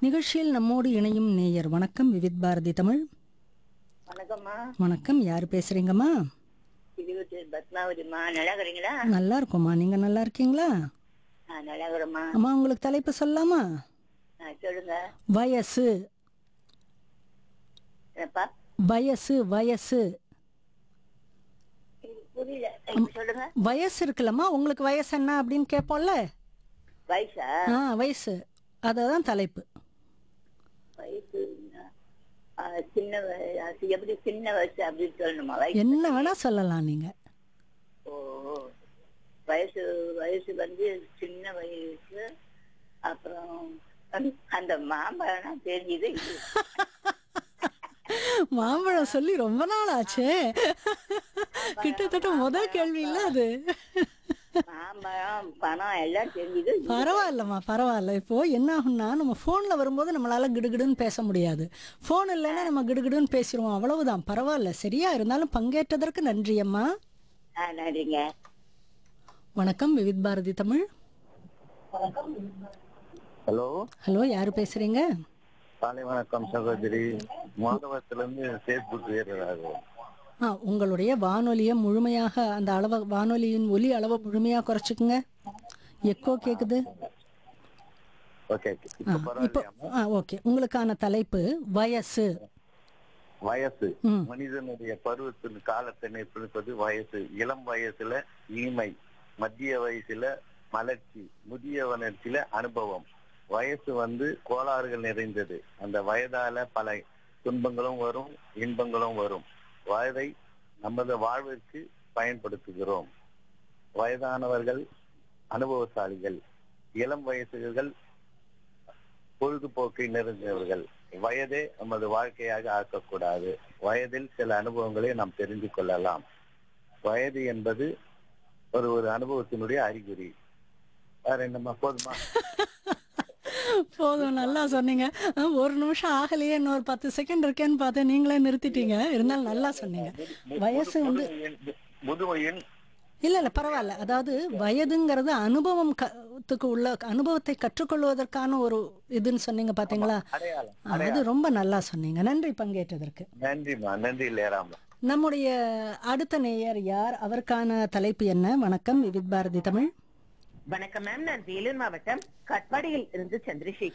நிகழ்ச்சியில் நம்மோடு இணையும் நேயர் வணக்கம் விவித் பாரதி தமிழ் வணக்கம்மா வணக்கம் யார் பேசுறீங்கம்மா திருவத்தூர் பத்மாவதிம்மா நல்லா இருக்கிறீங்களா நல்லா இருக்கோம்மா நீங்க நல்லா இருக்கீங்களா ஆ நல்லா இருக்கிறோம்மா அம்மா உங்களுக்கு தலைப்பு சொல்லலாமா ஆ சொல்லுங்க வயசு என்னப்பா வயசு வயசு எனக்கு புரியல இப்ப சொல்லுங்க வயசு இருக்குல்லம்மா உங்களுக்கு வயசு என்ன அப்படின்னு கேட்போம்ல வயசா ஆ வயசு அததான் தலைப்பு வயசு ஆ, சின்ன வய- அது எப்படி சின்ன வயசு அப்படின்னு சொல்லணுமா வயசு என்ன வேணா சொல்லலாம் நீங்க ஓ ஓ. வயசு வயசு வந்து சின்ன வயசு அப்புறம் அந்த- அந்த மாம்பழம் தெரிஞ்சுது மாம்பழம் சொல்லி ரொம்ப நாள் ஆச்சே கிட்டத்தட்ட முதல் கேள்வி இல்ல அது மாம்பழம் பணம் எல்லாம் தெரிஞ்சுது பரவாயில்லம்மா பரவாயில்ல இப்போ என்ன ஆகும்னா நம்ம ஃபோனில் வரும்போது நம்மளால கிடுகிடுன்னு பேச முடியாது ஃபோன் இல்லைன்னா நம்ம கிடுகிடுன்னு பேசிடுவோம் அவ்வளவுதான் பரவாயில்ல சரியா இருந்தாலும் பங்கேற்றதற்கு நன்றி அம்மா ஆ நன்றிங்க வணக்கம் விவித் பாரதி தமிழ் ஹலோ ஹலோ யார் பேசுறீங்க காலை வணக்கம் சகோதரி மாதவத்திலிருந்து ஃபேஸ்புக் வீரராக ஆ உங்களுடைய வானொலியை முழுமையாக அந்த அளவை வானொலியின் ஒலி அளவை முழுமையாக குறைச்சிக்குங்க எக்கோ கேக்குது ஓகே ஆ இப்ப இப்போ பரவாயில்லையா ஆ ஓகே உங்களுக்கான தலைப்பு வயசு வயசு ம். மனிதனுடைய பருவத்தின் காலத்தை நிர்ணயிப்பது வயசு இளம் வயசுல இனிமை மத்திய வயசுல மலர்ச்சி முதிய வளர்ச்சியில அனுபவம் வயசு வந்து கோளாறுகள் நிறைந்தது அந்த வயதால பல துன்பங்களும் வரும் இன்பங்களும் வரும் வயதை நமது வாழ்விற்கு பயன்படுத்துகிறோம் வயதானவர்கள் அனுபவசாலிகள் இளம் வயசுகள் பொழுதுபோக்கை நிறைந்தவர்கள் வயதே நமது வாழ்க்கையாக ஆக்கக்கூடாது வயதில் சில அனுபவங்களை நாம் தெரிந்து கொள்ளலாம் வயது என்பது ஒரு ஒரு அனுபவத்தினுடைய அறிகுறி வேற என்னம்மா போதுமா போதும் நல்லா சொன்னீங்க ஆ, ஒரு நிமிஷம் ஆகலையே இன்னொரு பத்து செகண்ட் இருக்கேன்னு பார்த்து நீங்களே நிறுத்திட்டீங்க இருந்தாலும் நல்லா சொன்னீங்க வயசு வந்து முதுமையின் முதுமையின் இல்ல இல்ல பரவாயில்ல அதாவது வயதுங்கிறது அனுபவம் கத்துக்கு உள்ள அனுபவத்தை கற்றுக்கொள்வதற்கான ஒரு இதுன்னு சொன்னீங்க பாத்தீங்களா அடையாளம் ஆ, அது ரொம்ப நல்லா சொன்னீங்க நன்றி பங்கேற்றதற்கு நன்றிம்மா நன்றி லேராமா நம்முடைய அடுத்த நேயர் யார் அவருக்கான தலைப்பு என்ன வணக்கம் விவித் பாரதி தமிழ் வணக்கம் மேம் நான் வேலூர் மாவட்டம் கட்பாடியில் இருந்து சந்திரசேகர்